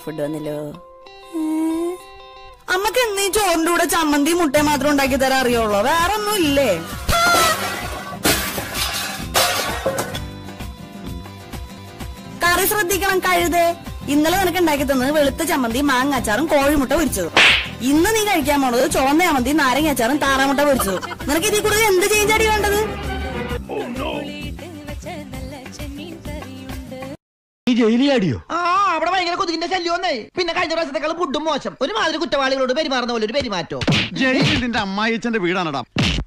Food വന്നല്ലോ അമ്മക്ക് എന്നീ ചോറിന്റെ കൂടെ ചമ്മന്തി മുട്ടയും മാത്രം ഉണ്ടാക്കി തരാൻ അറിയുള്ളൂ വേറെ ഒന്നും ഇല്ലേ കറി ശ്രദ്ധിക്കണം കഴുതേ ഇന്നലെ നിനക്ക് ഉണ്ടാക്കി തന്നത് വെളുത്ത ചമ്മന്തി മാങ്ങ അച്ചാറും കോഴിമുട്ട പൊരിച്ചതും ഇന്ന് നീ കഴിക്കാൻ പോണത് ചുവന്ന ചമ്മന്തി നാരങ്ങ അച്ചാറും താറാമുട്ട പൊരിച്ചതും നിനക്ക് ഇതിൽ കൂടുതൽ എന്ത് ചേഞ്ച് അടി വേണ്ടത് ഈ ജയിലിയാടിയോ ആ അവിടെ ഭയങ്കര കൊതുകിന്റെ ശല്യമൊന്നേ പിന്നെ കഴിഞ്ഞ പ്രാവശ്യത്തെക്കാൾ ഫുഡും മോശം ഒരുമാതിരി കുറ്റവാളികളോട് പെരുമാറുന്ന പോലെ ഒരു പെരുമാറ്റോ ജയിൽ നിന്റെ അമ്മായിച്ചന്റെ വീടാണടാ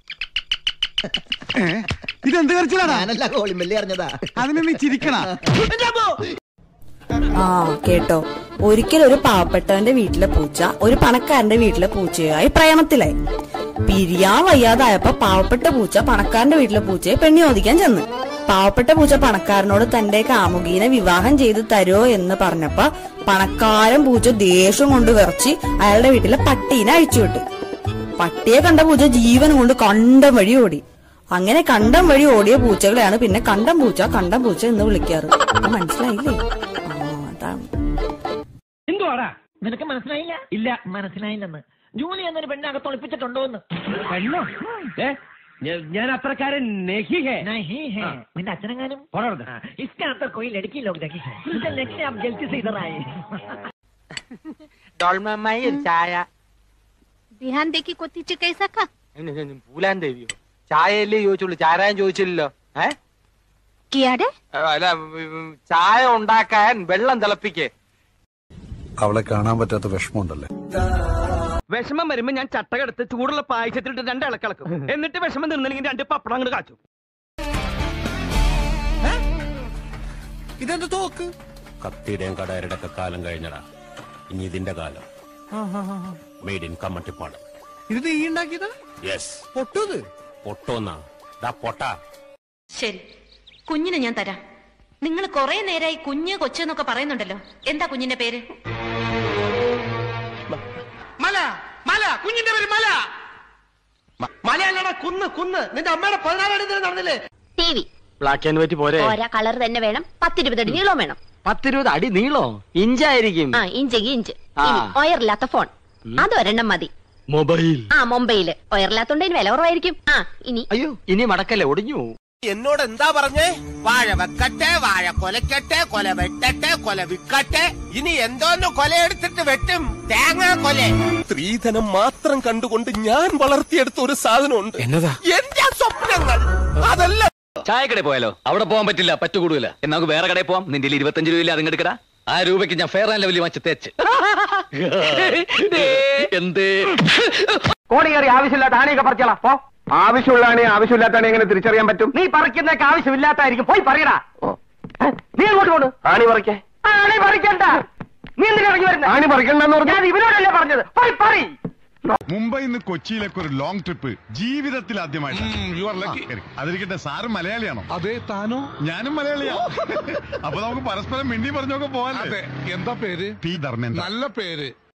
ഏ ഇതെന്ത് കരച്ചിലാടാ ഞാനല്ല കോളിമ്പല്ലി അറിഞ്ഞതാ അതിന് നീ ചിരിക്കണ എന്റെ അമ്മോ! ആ കേട്ടോ ഒരിക്കൽ ഒരു പാവപ്പെട്ടവന്റെ വീട്ടിലെ പൂച്ച ഒരു പണക്കാരന്റെ വീട്ടിലെ പൂച്ചയായി പ്രേമത്തിലായി പിരിയാൻ വയ്യാതായപ്പോ പാവപ്പെട്ട പൂച്ച പണക്കാരന്റെ വീട്ടിലെ പൂച്ചയെ പെണ്ണി ചോദിക്കാൻ ചെന്ന് പാവപ്പെട്ട പൂച്ച പണക്കാരനോട് തന്റെ കാമുകീനെ വിവാഹം ചെയ്ത് തരുമോ എന്ന് പറഞ്ഞപ്പോ പണക്കാരൻ പൂച്ച ദേഷ്യം കൊണ്ട് വിറച്ച് അയാളുടെ വീട്ടിലെ പട്ടീനെ അഴിച്ചുവിട്ടു പട്ടിയെ കണ്ട പൂച്ച ജീവൻ കൊണ്ട് കണ്ടം വഴി ഓടി അങ്ങനെ കണ്ടം വഴി ഓടിയ പൂച്ചകളെയാണ് പിന്നെ കണ്ടം പൂച്ച കണ്ടം പൂച്ച എന്ന് വിളിക്കാറ് അപ്പൊ മനസ്സിലായില്ലേ ആ അതാണ് എന്തുവാടാ നിനക്ക് മനസ്സിലായില്ല ഇല്ല മനസ്സിലായില്ലെന്ന് ജൂലി എന്നൊരു പെണ്ണകത്ത് ഒളിപ്പിച്ചിട്ടുണ്ടോ എന്ന് പെണ്ണോ ഏ ഞ- ഞാൻ അത്രക്കാരൻ നെഹി ഹേ नहीं है നിന്റെ അച്ഛനെങ്ങാനും പോടാ हाँ, इसके अंदर कोई लड़की लोग देखी है इसे लेके आप जल्दी से इधर आए ഡോൾമമ്മായി ഒരു ചായ ധ്യാൻ ദേക്കി കൊത്തിച്ച് കൈസക്ക അതിന് ഇത് പൂലാൻ ദേവിയോ ചായയല്ലേ ചോദിച്ചുള്ളൂ ചാരാൻ ചോദിച്ചില്ലല്ലോ ഏ കിയാടെ അല്ല ഉം, ചായ ഉണ്ടാക്കാൻ വെള്ളം തിളപ്പിക്കേ അവളെ കാണാൻ പറ്റാത്ത വിഷമമുണ്ടല്ലേ വിഷമം വരുമ്പോ ഞാൻ ചട്ടകെടുത്ത് ചൂടുള്ള പായസത്തിലിട്ട് രണ്ട് ഇളക്കിളക്കും എന്നിട്ട് വിഷമം നിന്നില്ലെങ്കിൽ രണ്ട് പപ്പടം അങ്ങോട്ട് കാച്ചു ഇതെന്ത് തോക്ക് കത്തിയുടെയും കടയരുടെ ഒക്കെ കാലം കഴിഞ്ഞടാ ഇനി ഇതിന്റെ കാലം മെയ്ഡ് ഇൻ കമ്മട്ടിപ്പാട് ഇത് നീ ഉണ്ടാക്കിയതാ യെസ് പൊട്ടത് പൊട്ടോന്നാ ദാ പൊട്ട ശരി കുഞ്ഞിനെ ഞാൻ തരാം നിങ്ങൾ കുറെ നേരമായി കുഞ്ഞ് കൊച്ചെന്നൊക്കെ പറയുന്നുണ്ടല്ലോ എന്താ കുഞ്ഞിന്റെ പേര് മല മല കുഞ്ഞിന്റെ പേര് മല മലയല്ലടാ കുന്ന് കുന്ന് നിന്റെ അമ്മയുടെ പതിനാലാം തീയതി നടന്നില്ലേ T V black and white പോരെ ഓരോ കളർ തന്നെ വേണം പത്തിരുപത് അടി നീളം വേണം പത്തിരുപത് അടി നീളോ ഇഞ്ചായിരിക്കും ആ ഇഞ്ചെങ്കി ഇഞ്ച് ആ. ഇനി ഒയറില്ലാത്ത ഫോൺ അതൊരെണ്ണം മതി മൊബൈൽ ആ മുംബൈയില് ഒയറില്ലാത്തോണ്ട് ഇനി വില കുറവായിരിക്കും ആ ഇനി അയ്യോ ഇനി മടക്കല്ലേ ഒടിഞ്ഞു എന്നോട് എന്താ പറഞ്ഞേ വാഴ വെക്കട്ടെ വാഴ കൊലക്കട്ടെ കൊല വെട്ടട്ടെ കൊല വിക്കട്ടെ ഇനി എന്തോന്ന് കൊലയെടുത്തിട്ട് വെട്ടും തേങ്ങാ കൊല സ്ത്രീധനം മാത്രം കണ്ടുകൊണ്ട് ഞാൻ വളർത്തിയെടുത്ത ഒരു സാധനമുണ്ട് എന്നതാ എന്റെ സ്വപ്നങ്ങൾ അതല്ല ചായക്കടയിൽ പോയാലോ അവിടെ പോകാൻ പറ്റില്ല പറ്റുകൂടില്ല എന്നാ നമുക്ക് വേറെ കടയിൽ പോവാം നിന്റെ ഇരുപത്തഞ്ച് രൂപയില്ല അതും എടുക്കടാ ആ രൂപയ്ക്ക് ഞാൻ ഫെയർ ആൻഡ് ലെവലിൽ വെച്ച് തേച്ച് എന്ത് കോടിയേറി ആവശ്യമില്ലാത്ത ആണിയൊക്കെ പറിച്ചോളാ പോ ആവശ്യമുള്ളതാണ് ആവശ്യമില്ലാത്താണ് എങ്ങനെ തിരിച്ചറിയാൻ പറ്റും നീ പറിക്കുന്നൊക്കെ ആവശ്യമില്ലാത്തായിരിക്കും പോയി പറയടാ നീ അങ്ങോട്ട് പോണ് ആണി പറിക്കേ ആണി പറിക്കണ്ട നീ എന്തിനാ ഇറങ്ങി വരുന്നത് ആണി പറിക്കണ്ടെന്ന് പറഞ്ഞു ഞാൻ ഇവരോടല്ലേ പറഞ്ഞത് പോയി പറ മുംബൈ നിന്ന് കൊച്ചിയിലേക്ക് ഒരു ലോങ് ട്രിപ്പ് ജീവിതത്തിൽ ആദ്യമായിട്ട് അതിരിക്കട്ടെ സാറ് മലയാളിയാണോ അതെ താനോ ഞാനും മലയാളിയാണ് അപ്പൊ നമുക്ക് പരസ്പരം മിണ്ടി പറഞ്ഞൊക്കെ പോകാൻ എന്താ പേര് പി ധർമ്മേന്ദ്ര നല്ല പേര്